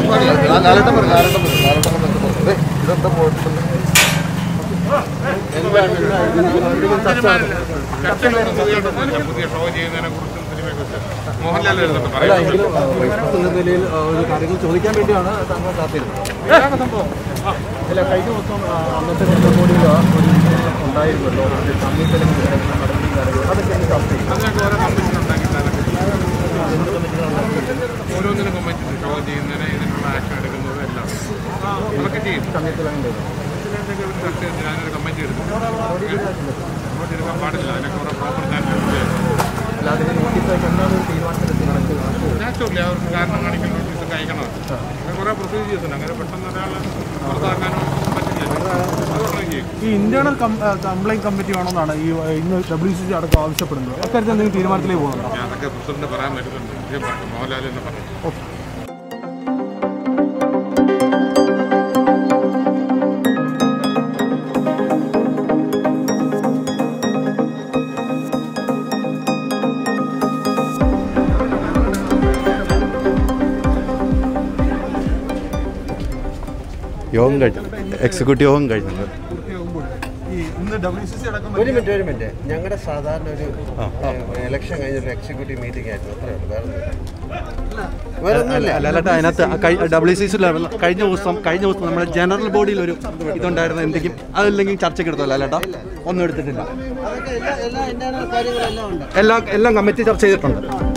ലാലട്ടം പറ ലാലട്ടം പറ ലാലട്ടം പറ ഇതെന്താ പോയിട്ടുണ്ട് ചർച്ചകളൊന്നും പുതിയതായിട്ടൊന്നുമില്ല. പുതിയ ഷോ ചെയ്യുന്നതിനെ കുറിച്ചും സിനിമയെ കുറിച്ചും മോഹൻലാൽ എഴുതുന്നുണ്ട് അല്ല പറയാം എങ്കിലും വൈഫ് എന്ന നിലയിൽ ആ, ഒരു കാര്യങ്ങൾ ചോദിക്കാൻ വേണ്ടിയാണ് താങ്കൾ കാത്തിരുന്നത് ഇതാണ് സംഭവം ആ, അല്ല കഴിഞ്ഞ ദിവസം ആ, അന്നത്തെ ബോഡിയിൽ ഒരു വിഷയം ഉണ്ടായിരുന്നല്ലോ അത് സംഗീതത്തിലേക്ക് നടപടി കാര്യങ്ങൾ അതൊക്കെ ഒന്ന് ചർച്ച ചെയ്യും അതിനൊക്കെ ഓരോ കമ്പനി ഉണ്ടാക്കിയിട്ട് അതൊക്കെ ഓരോന്നിനും കമ്മിറ്റി ഷോ ചെയ്യുന്നതിന് ഇതിനുള്ള ആക്ഷൻ എടുക്കുന്നത് എല്ലാം അതൊക്കെ ചെയ്യും സംഗീതത്തിലെ ഇതിനൊക്കെ ഒരു ചർച്ച ചെയ്ത് ഞാനൊരു കമ്മിറ്റി എടുക്കും അങ്ങോട്ട് എടുക്കാൻ പാടില്ല അതിനൊക്കെ ഓരോ പ്രോപ്പർ ചാൻസ് അല്ലാതെ നോട്ടീസായിട്ട് എന്താണ് ഒരു തീരുമാനത്തിലെത്തി നടക്കുക നാച്ചുറലി അവർക്ക് കാരണം കാണിക്കുന്ന നോട്ടീസൊക്കെ അയക്കണം അങ്ങനെ കുറേ പ്രൊസീജിയേഴ്സ് ഉണ്ട് അങ്ങനെ പെട്ടെന്ന് ഒരാളെ പുറത്താക്കാനോ പറ്റില്ല അതുകൊണ്ട് ചെയ്യും ഈ ഇന്റേണൽ കംപ്ലൈന്റ് കമ്മിറ്റി വേണമെന്നാണ് ഈ ഏഹ്, ഇന്ന് ഡബ്ല്യു സി സി അടക്കം ആവശ്യപ്പെടുന്നത് അക്കാര്യത്തിൽ എന്തെങ്കിലും തീരുമാനത്തിലേക്ക് പോകുന്നുണ്ടോ ഞാൻ അതൊക്കെ പ്രസിഡന്റ് പറയാൻ പറ്റുന്നുണ്ട് വിജയം പറഞ്ഞു മോഹൻലാൽ എന്ന് പറഞ്ഞു യോഗം കഴിഞ്ഞു എക്സിക്യൂട്ടീവ് യോഗം കഴിഞ്ഞത് പൂർത്തിയാകുമ്പോൾ ഈ ഇന്ന് ഡബ്ല്യു സി സി അടക്കം ഒരു മിനിറ്റ് ഒരു മിനിറ്റ് ഞങ്ങളുടെ സാധാരണ ഒരു ഇലക്ഷൻ കഴിഞ്ഞൊരു എക്സിക്യൂട്ടീവ് മീറ്റിംഗ് ആയിരുന്നു അത്രേ ഉള്ളൂ വേറെ ഒന്നുമില്ല. വേറെ ഒന്നുമില്ല അല്ലല്ല അതിനകത്ത് ഡബ്ല്യു സി സി ലെവൽ കഴിഞ്ഞ ദിവസം കഴിഞ്ഞ ദിവസം നമ്മുടെ ജനറൽ ബോഡിയിൽ ഒരു ഇതുണ്ടായിരുന്ന എന്തെങ്കിലും അതല്ലെങ്കിൽ ചർച്ചയ്ക്ക് എടുത്തല്ലോ അല്ലേട്ടാ ഒന്നും എടുത്തിട്ടില്ല അതൊക്കെ എല്ലാ എല്ലാ ഇന്റേണൽ കാര്യങ്ങളെല്ലാം ഉണ്ട് എല്ലാം എല്ലാം കമ്മിറ്റി ചർച്ച ചെയ്തിട്ടുണ്ട്